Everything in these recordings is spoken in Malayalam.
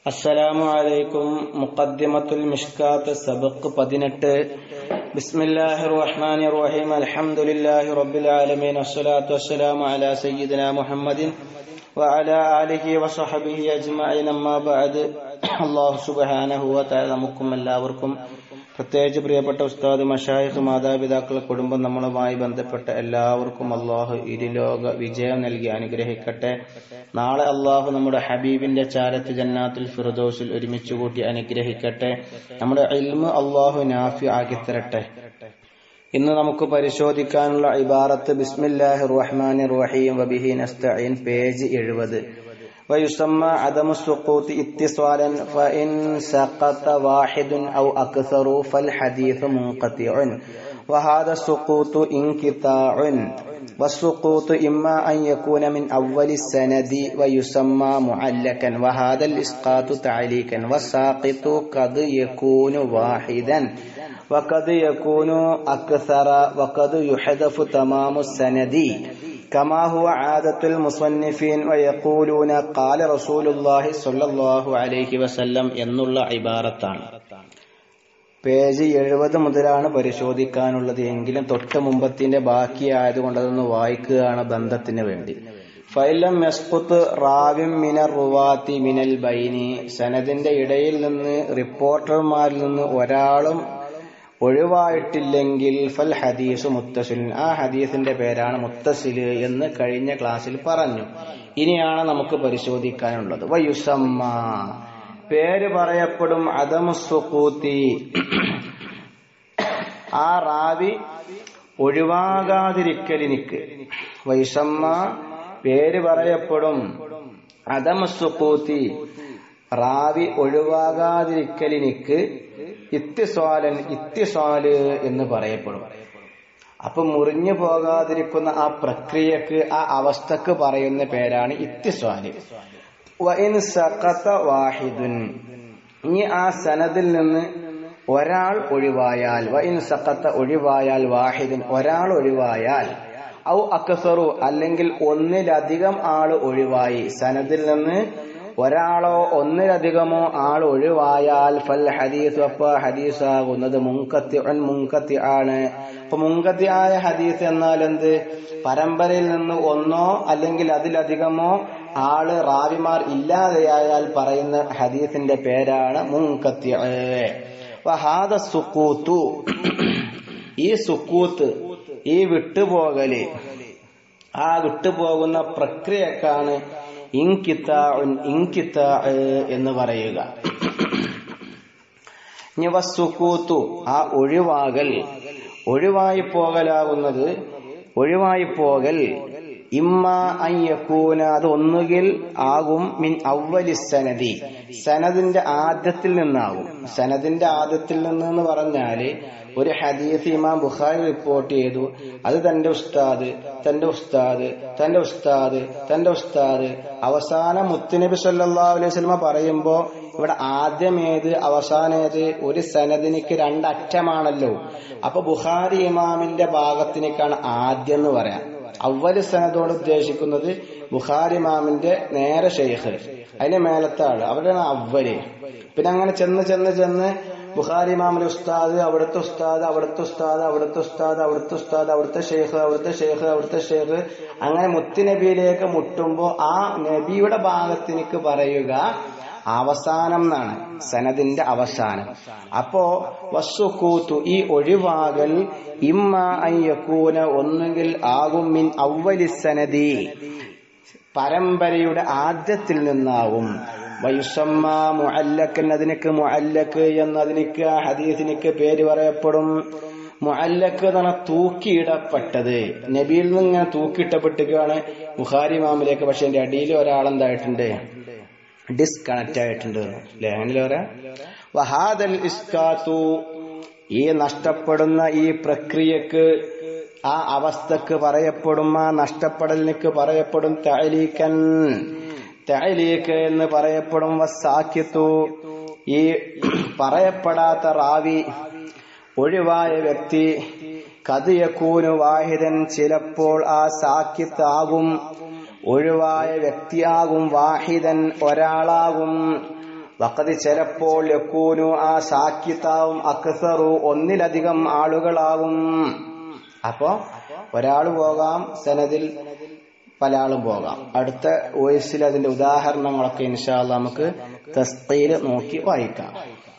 അസ്സലാമു അലൈക്കും മുഖദ്ദിമത്തുൽ മിഷ്കാത്ത് സബക്ക് പതിനെട്ട് ബിസ്മില്ലാഹിർ റഹ്മാനിർ റഹീം അൽഹംദുലില്ലാഹി റബ്ബിൽ ആലമീൻ അസ്സലാത്തു വസ്സലാമു അലാ സയ്യിദിനാ മുഹമ്മദിൻ വഅലാ ആലിഹി വസഹബിഹി അജ്മഈൻ അമ്മാ ബഅദ് അല്ലാഹു സുബ്ഹാനഹു വ തആല നമുക്കും എല്ലാവർക്കും പ്രത്യേകിച്ച് പ്രിയപ്പെട്ട ഉസ്താദ് മഷായിഖ് മാതാപിതാക്കൾ കുടുംബം നമ്മളുമായി ബന്ധപ്പെട്ട എല്ലാവർക്കും അള്ളാഹു ഇരുലോക വിജയം നൽകി അനുഗ്രഹിക്കട്ടെ നാളെ അള്ളാഹു നമ്മുടെ ഹബീബിന്റെ ചാരത്ത് ജന്നാത്തുൽ ഫിറദോസിൽ ഒരുമിച്ച് കൂട്ടി അനുഗ്രഹിക്കട്ടെ നമ്മുടെ ഇൽമ് അള്ളാഹു നാഫി ആക്കി തരട്ടെ ഇന്ന് നമുക്ക് പരിശോധിക്കാനുള്ള ഇബാറത്ത് ബിസ്മില്ലാഹി റഹ്മാൻ റഹീം വബിഹി നസ്തഈൻ പേജ് എഴുപത് ويسمى عدم السقوط اتصالا فإن سقط واحد أو أكثر فالحديث منقطع وهذا السقوط انقطاع والسقوط إما أن يكون من أول السند ويسمى معلكا وهذا الإسقاط تعليكا والساقط قد يكون واحدا وقد يكون أكثر وقد يحذف تمام السند كما هو عادة المصنفين ويقولون قال رسول الله صلى الله عليه وسلم എന്നുള്ള ഇബാറത്താണ് പേജ് എഴുപത് മുതലാണ് പരിശോധിക്കാനുള്ളത് എങ്കിലും തൊട്ട് മുമ്പത്തിന്റെ ബാക്കിയായതുകൊണ്ട് അതൊന്ന് വായിക്കുകയാണ് ബന്ധത്തിന് വേണ്ടി ഫൈലം യസ്കുത്ത് റാവിം മിനർ റുവാത്തി മിനൽ ബൈനി സനദിന്റെ ഇടയിൽ നിന്ന് റിപ്പോർട്ടർമാരിൽ നിന്ന് ഒരാളും ഒഴിവായിട്ടില്ലെങ്കിൽ ഫൽ ഹദീസ് മുത്തസിൽ ആ ഹദീസിന്റെ പേരാണ് മുത്തസിൽ എന്ന് കഴിഞ്ഞ ക്ലാസ്സിൽ പറഞ്ഞു ഇനിയാണ് നമുക്ക് പരിശോധിക്കാനുള്ളത് വയുസമ്മ പേര് പറയപ്പെടും അദമുസുക്കൂത്തി ആ റാവി ഒഴിവാകാതിരിക്കലിനിക്ക് വൈസമ്മ പേര് പറയപ്പെടും അദമുസുക്കൂത്തി റാവി ഒഴിവാകാതിരിക്കലിനിക്ക് ഇത്തിസ്വാലൻ ഇത്തിസ്വാല് എന്ന് പറയപ്പെടും അപ്പൊ മുറിഞ്ഞു പോകാതിരിക്കുന്ന ആ പ്രക്രിയക്ക് ആ അവസ്ഥക്ക് പറയുന്ന പേരാണ് ഇത്തിസ്വാല് വാഹിദുൻ ഇനി ആ സനദിൽ നിന്ന് ഒരാൾ ഒഴിവായാൽ വൈൻ സക്കത്ത ഒഴിവായാൽ വാഹിദുൻ ഒരാൾ ഒഴിവായാൽ ഔ അക്സറു അല്ലെങ്കിൽ ഒന്നിലധികം ആൾ ഒഴിവായി സനദിൽ നിന്ന് ഒരാളോ ഒന്നിലധികമോ ആൾ ഒഴിവായാൽ ഫൽ ഹദീസ് അപ്പ ഹദീസ് ആകുന്നത് മുങ്കത്തി മുങ്കത്തി ആണ് അപ്പൊ മുങ്കത്തി ആയ ഹദീസ് എന്നാൽ എന്ത് പരമ്പരയിൽ നിന്ന് ഒന്നോ അല്ലെങ്കിൽ അതിലധികമോ ആള് റാവിമാർ ഇല്ലാതെയായാൽ പറയുന്ന ഹദീസിന്റെ പേരാണ് മുങ്കത്തി വഹാദ സുക്കൂത്തു ഈ സുക്കൂത്ത് ഈ വിട്ടുപോകല് ആ വിട്ടുപോകുന്ന പ്രക്രിയക്കാണ് ഇൻകിത്താഉൻ ഇൻകിത്താ എന്ന് പറയുക വസ്സുക്കൂത്തു ആ ഒഴിവാകൽ ഒഴിവായി പോകലാകുന്നത് ഒഴിവായി പോകൽ ഇമ്മ അയ്യക്കൂന അത് ഒന്നുകിൽ ആകും മിൻ അവലി സനദി സനദിന്റെ ആദ്യത്തിൽ നിന്നാകും സനദിന്റെ ആദ്യത്തിൽ നിന്ന് പറഞ്ഞാല് ഒരു ഹദീസ് ഇമാം ബുഖാരി റിപ്പോർട്ട് ചെയ്തു അത് തന്റെ ഉസ്താദ് തന്റെ ഉസ്താദ് തന്റെ ഉസ്താദ് തന്റെ ഉസ്താദ് അവസാനം മുത്തുനബി സല്ലാ അലൈഹി സ്വലമ പറയുമ്പോ ഇവിടെ ആദ്യം ഏത് അവസാനം ഏത് ഒരു സനദിനിക്ക് രണ്ടറ്റമാണല്ലോ അപ്പൊ ബുഖാരി ഇമാമിന്റെ ഭാഗത്തിനേക്കാണ് ആദ്യം എന്ന് പറയാം അവല് സനദോട് ഉദ്ദേശിക്കുന്നത് ബുഖാരി ഇമാമിന്റെ നേരെ ഷെയ്ഖ് അതിന്റെ മേലത്തെ ആള് അവരാണ് അവല് പിന്നെ അങ്ങനെ ചെന്ന് ചെന്ന് ചെന്ന് ബുഖാരി ഇമാമിന്റെ ഉസ്താദ് അവിടുത്തെ ഉസ്താദ് അവിടുത്തെ ഉസ്താദ് അവിടുത്തെ ഉസ്താദ് അവിടുത്തെ ഉസ്താദ് അവിടുത്തെ ഷെയ്ഖ് അവിടുത്തെ ഷെയ്ഖ് അവിടുത്തെ ഷെയ്ഖ് അങ്ങനെ മുത്തുനബിയിലേക്ക് മുട്ടുമ്പോ ആ നബിയുടെ ഭാഗത്തിനിക്ക് പറയുക അവസാനം എന്നാണ് സനദിന്റെ അവസാനം അപ്പോ വസ്സുക്കൂത്തു ഈ ഒഴിവാകൽ ഇമ്മ അയ്യക്കൂന ഒന്നുകിൽ ആകും മിൻ അവലി സനദി പരമ്പരയുടെ ആദ്യത്തിൽ നിന്നാവും വയുസമ്മ മുഅല്ലക്കൻ അതിനക്ക് മുഅല്ലക്ക് എന്നതിനിക്ക് ആ ഹദീസിനിക്ക് പേര് പറയപ്പെടും മുഅല്ലക്ക് എന്ന് പറഞ്ഞാൽ തൂക്കിയിടപ്പെട്ടത് നബിയിൽ നിന്ന് ഇങ്ങനെ തൂക്കിയിട്ടപ്പെട്ടിരിക്കുകയാണ് ബുഖാരി മാമിലേക്ക് പക്ഷെ എന്റെ അടിയിൽ ഒരാളെന്തായിട്ടുണ്ട് ഡിസ്കണക്ട് ആയിട്ടുണ്ട് അല്ലെ അങ്ങനെ പറയാ വഹാദൽ ഇസ്കാത്തു ഈ നഷ്ടപ്പെടുന്ന ഈ പ്രക്രിയക്ക് ആ അവസ്ഥക്ക് പറയപ്പെടും ആ നഷ്ടപ്പെടലിനക്ക് പറയപ്പെടും തഴലീക്കൻ തഴലീക്ക് എന്ന് പറയപ്പെടും വസാക്കിത്തു ഈ പറയപ്പെടാത്ത റാവി ഒഴിവായ വ്യക്തി കതിയക്കൂനു വാഹിദൻ ചിലപ്പോൾ ആ സാക്കിത്താകും ഒഴിവായ വ്യക്തിയാകും വാഹിദൻ ഒരാളാകും വക്കത് ചിലപ്പോൾ യക്കൂനു ആ സാക്കിത്താവും അക്സറു ഒന്നിലധികം ആളുകളാവും അപ്പോ ഒരാൾ പോകാം സനദിൽ പല ആളും പോകാം അടുത്ത വോയിസിൽ അതിന്റെ ഉദാഹരണങ്ങളൊക്കെ ഇൻഷാല്ല നമുക്ക് തസ്തയിൽ നോക്കി വായിക്കാം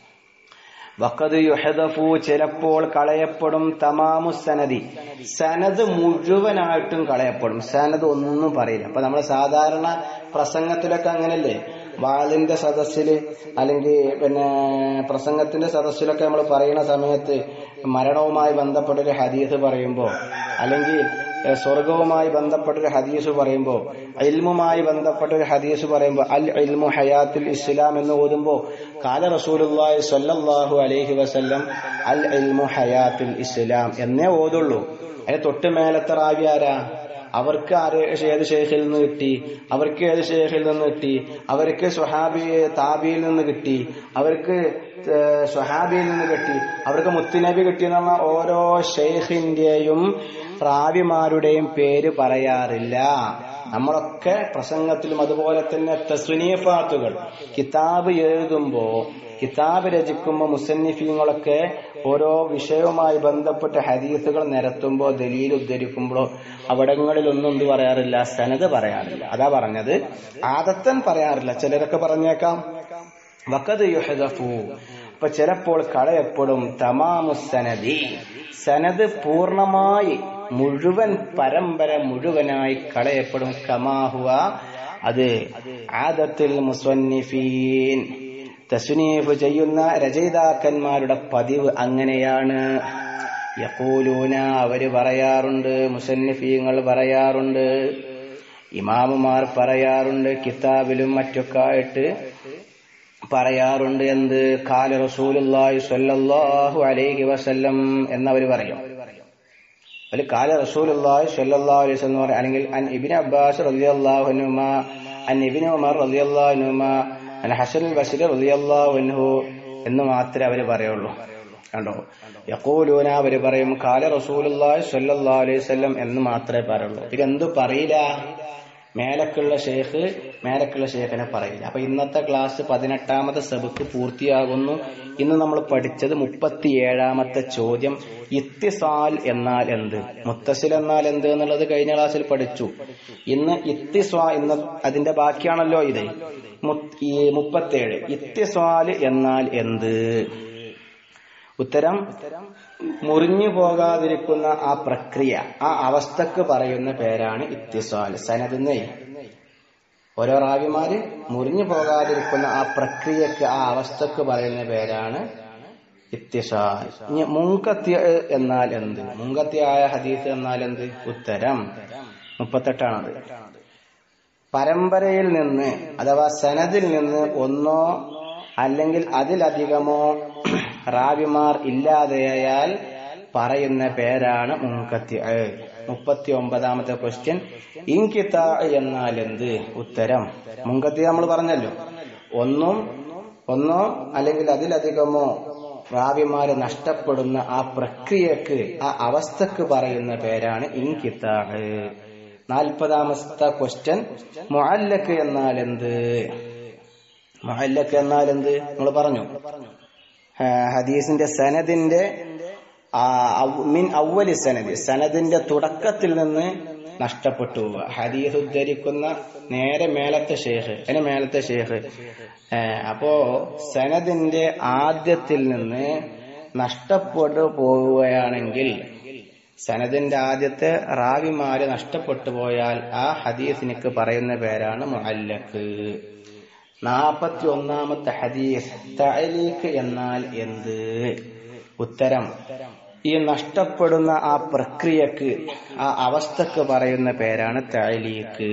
വക്കത് യുഹദഫു ചിലപ്പോൾ കളയപ്പെടും തമാമു സനദി സനത് മുഴുവനായിട്ടും കളയപ്പെടും സനത് ഒന്നും പറയില്ല അപ്പൊ നമ്മൾ സാധാരണ പ്രസംഗത്തിലൊക്കെ അങ്ങനല്ലേ വാളിന്റെ സദസ്സില് അല്ലെങ്കിൽ പിന്നെ പ്രസംഗത്തിന്റെ സദസ്സിലൊക്കെ നമ്മൾ പറയുന്ന സമയത്ത് മരണവുമായി ബന്ധപ്പെട്ട ഒരു ഹദീസ് പറയുമ്പോ അല്ലെങ്കിൽ സ്വർഗവുമായി ബന്ധപ്പെട്ട ഒരു ഹദീസ് പറയുമ്പോ ഇൽമുമായി ബന്ധപ്പെട്ട ഒരു ഹദീസ് പറയുമ്പോ അൽ ഇൽമു ഹയാത്തുൽ ഇസ്ലാം എന്ന് ഓതുമ്പോ കാല റസൂലുള്ളാഹി സ്വല്ലല്ലാഹു അലൈഹി വസല്ലം അൽ ഇൽമു ഹയാത്തുൽ ഇസ്ലാം എന്നേ ഓതുള്ളൂ അതിന് തൊട്ട് മേലത്തെ റാവി ആരാ അവർക്ക് ആര് ഏത് ഷേഖിൽ നിന്ന് കിട്ടി അവർക്ക് ഏത് ഷേഖിൽ നിന്ന് കിട്ടി അവർക്ക് സ്വഹാബി താബിയിൽ നിന്ന് കിട്ടി അവർക്ക് സ്വഹാബിയിൽ നിന്ന് കിട്ടി അവർക്ക് മുത്തുനബി കിട്ടിയെന്നുള്ള ഓരോ ഷെയ്ഖിന്റെയും റാവിമാരുടെയും പേര് പറയാറില്ല നമ്മളൊക്കെ പ്രസംഗത്തിലും അതുപോലെ തന്നെ തസ്വനീഫാത്തുകൾ കിതാബ് എഴുതുമ്പോ കിതാബ് രചിക്കുമ്പോൾ മുസന്നിഫീങ്ങളൊക്കെ ഓരോ വിഷയവുമായി ബന്ധപ്പെട്ട ഹദീസുകൾ നിരത്തുമ്പോൾ ദലീൽ ഉദ്ധരിക്കുമ്പോഴോ അവിടങ്ങളിലൊന്നും എന്ത് പറയാറില്ല സനത് പറയാറില്ല അതാ പറഞ്ഞത് ആദത്തൻ പറയാറില്ല ചിലരൊക്കെ പറഞ്ഞേക്കാം വക്കത് യുഹദഫു അപ്പൊ ചിലപ്പോൾ കളയപ്പെടും തമാമു സനദി സനത് പൂർണമായി മുഴുവൻ പരമ്പര മുഴുവനായി കളയപ്പെടും കമാഹുവ അത് ആദത്തിൽ മുസ്വന്നിഫീൻ തസ്നീഫ് ചെയ്യുന്ന രചയിതാക്കന്മാരുടെ പതിവ് അങ്ങനെയാണ് യക്കൂലൂന അവര് പറയാറുണ്ട് മുസന്നിഫീങ്ങൾ പറയാറുണ്ട് ഇമാമുമാർ പറയാറുണ്ട് കിതാബിലും മറ്റൊക്കെ ആയിട്ട് പറയാറുണ്ട് എന്ത് കാല റസൂലുള്ളാഹി സ്വല്ലല്ലാഹു അലൈഹി വസല്ലം എന്നവർ പറയും ഒരു കാല റസൂലുള്ളാഹി സ്വല്ലല്ലാഹു അലൈഹി വസല്ലം പറയും അല്ലെങ്കിൽ അൻ ഇബ്നു അബ്ബാസ് റളിയല്ലാഹു അൻഹുമ അൻ ഇബ്നു ഉമർ റളിയല്ലാഹു അൻഹുമ അൻ ഹസൻ ബസ്രി റളിയല്ലാഹു അൻഹു എന്ന് മാത്രമേ അവര് പറയുള്ളൂ കണ്ടോ യഖൂലൂന അവര് പറയും കാല റസൂലുള്ളാഹി സ്വല്ലല്ലാഹു അലൈഹി വസല്ലം എന്ന് മാത്രമേ പറയുള്ളൂ ഇതെന്ത് പറയില്ല മേലക്കുള്ള ഷേഖ് മേലക്കുള്ള ഷേഖിനെ പറയില്ല അപ്പൊ ഇന്നത്തെ ക്ലാസ് പതിനെട്ടാമത്തെ സബക്ക് പൂർത്തിയാകുന്നു ഇന്ന് നമ്മൾ പഠിച്ചത് മുപ്പത്തിയേഴാമത്തെ ചോദ്യം ഇത്തിസാൽ എന്നാൽ എന്ത് മുത്തസിൽ എന്നാൽ എന്ത് എന്നുള്ളത് കഴിഞ്ഞ ക്ലാസ്സിൽ പഠിച്ചു ഇന്ന് ഇത്തിസ്വാ ഇന്ന് അതിന്റെ ബാക്കിയാണല്ലോ ഇത് ഈ മുപ്പത്തേഴ് ഇത്തിസ്വാൽ എന്നാൽ എന്ത് ഉത്തരം മുറിഞ്ഞു പോകാതിരിക്കുന്ന ആ പ്രക്രിയ ആ അവസ്ഥക്ക് പറയുന്ന പേരാണ് ഇത്തിസാൽ സനദിന്നേ ഓരോ റാവിമാര് മുറിഞ്ഞു പോകാതിരിക്കുന്ന ആ പ്രക്രിയക്ക് ആ അവസ്ഥക്ക് പറയുന്ന പേരാണ് ഇത്തിസാൽ ഇനി മുങ്കത്യ എന്നാൽ എന്ത് മുങ്കത്യായ ഹദീസ് എന്നാൽ എന്ത് ഉത്തരം മുപ്പത്തെട്ടാണത് പരമ്പരയിൽ നിന്ന് അഥവാ സനദിൽ നിന്ന് ഒന്നോ അല്ലെങ്കിൽ അതിലധികമോ റാവിമാർ ഇല്ലാതെയായാൽ പറയുന്ന പേരാണ് മുൻകത്തി മുപ്പത്തി ഒമ്പതാമത്തെ ക്വസ്റ്റ്യൻ ഇൻകിത്ത എന്നാൽ എന്ത് ഉത്തരം മുൻകത്തി നമ്മൾ പറഞ്ഞല്ലോ ഒന്നും ഒന്നോ അല്ലെങ്കിൽ അതിലധികമോ റാവിമാര് നഷ്ടപ്പെടുന്ന ആ പ്രക്രിയക്ക് ആ അവസ്ഥക്ക് പറയുന്ന പേരാണ് ഇൻകിത്ത നാൽപ്പതാമത്തെ ക്വസ്റ്റ്യൻ മുഅല്ലക്ക് എന്നാൽ എന്ത് മുഅല്ലക്ക് എന്നാൽ എന്ത് നമ്മൾ പറഞ്ഞു ഹദീസിന്റെ സനദിന്റെ മിൻ അവലി സനദി സനദിന്റെ തുടക്കത്തിൽ നിന്ന് നഷ്ടപ്പെട്ടു പോവുക ഹദീസ് ഉദ്ധരിക്കുന്ന നേരെ മേലത്തെ ഷേഖ് അതിന് മേലത്തെ ഷേഖ് അപ്പോ സനദിന്റെ ആദ്യത്തിൽ നിന്ന് നഷ്ടപ്പെട്ടു പോവുകയാണെങ്കിൽ സനദിന്റെ ആദ്യത്തെ റാവിമാര് നഷ്ടപ്പെട്ടു പോയാൽ ആ ഹദീസിനിക്ക് പറയുന്ന പേരാണ് മുഅല്ലക്ക് നാപ്പത്തി ഒന്നാമത്തെ ഹദീസ് തഅലീഖ് എന്നാൽ എന്ത് ഉത്തരം ഈ നഷ്ടപ്പെടുന്ന ആ പ്രക്രിയക്ക് ആ അവസ്ഥക്ക് പറയുന്ന പേരാണ് തഅലീഖ്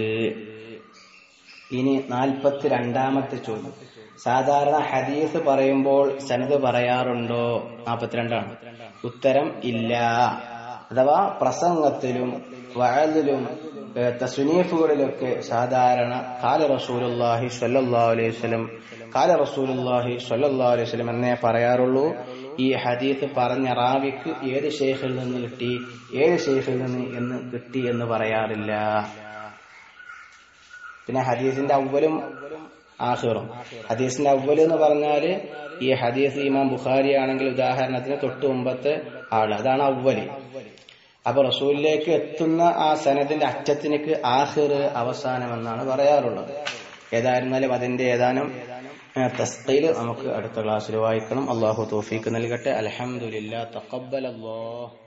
ഇനി നാൽപ്പത്തി രണ്ടാമത്തെ ചോദ്യം സാധാരണ ഹദീസ് പറയുമ്പോൾ സനത് പറയാറുണ്ടോ നാൽപ്പത്തിരണ്ടാണ് ഉത്തരം ഇല്ല അഥവാ പ്രസംഗത്തിലും വഴലിലും തസുനീഫുകളിലൊക്കെ സാധാരണ കാല റസൂലുല്ലാഹി സ്വല്ലല്ലാഹു അലൈഹി വസല്ലം കാല റസൂലുല്ലാഹി സ്വല്ലല്ലാഹു അലൈഹി വസല്ലം എന്നേ പറയാറുള്ളൂ ഈ ഹദീസ് പറഞ്ഞ റാവിക്ക് ഏത് ഷെയ്ഖിൽ നിന്ന് കിട്ടി ഏത് ഷെയ്ഖിൽ നിന്ന് എന്ന് കിട്ടി എന്ന് പറയാറില്ല പിന്നെ ഹദീസിന്റെ അവലും ആഹിറും ഹദീസിന്റെ അവല് എന്ന് പറഞ്ഞാല് ഈ ഹദീസ് ഇമാം ബുഖാരി ആണെങ്കിൽ ഉദാഹരണത്തിന് തൊട്ട് മുമ്പത്തെ ആള് അതാണ് അവല് അപ്പൊ റസൂലിലേക്ക് എത്തുന്ന ആ സനദിന്റെ അറ്റത്തിനേക്ക് ആഹിർ അവസാനം എന്നാണ് പറയാറുള്ളത് ഏതായിരുന്നാലും അതിന്റെ ഏതാനും തസ്കയിൽ നമുക്ക് അടുത്ത ക്ലാസ്സിൽ വായിക്കണം അള്ളാഹു തോഫീക്ക് നൽകട്ടെ അലഹമുല്ല തക്കബൽ അല്ലാഹ്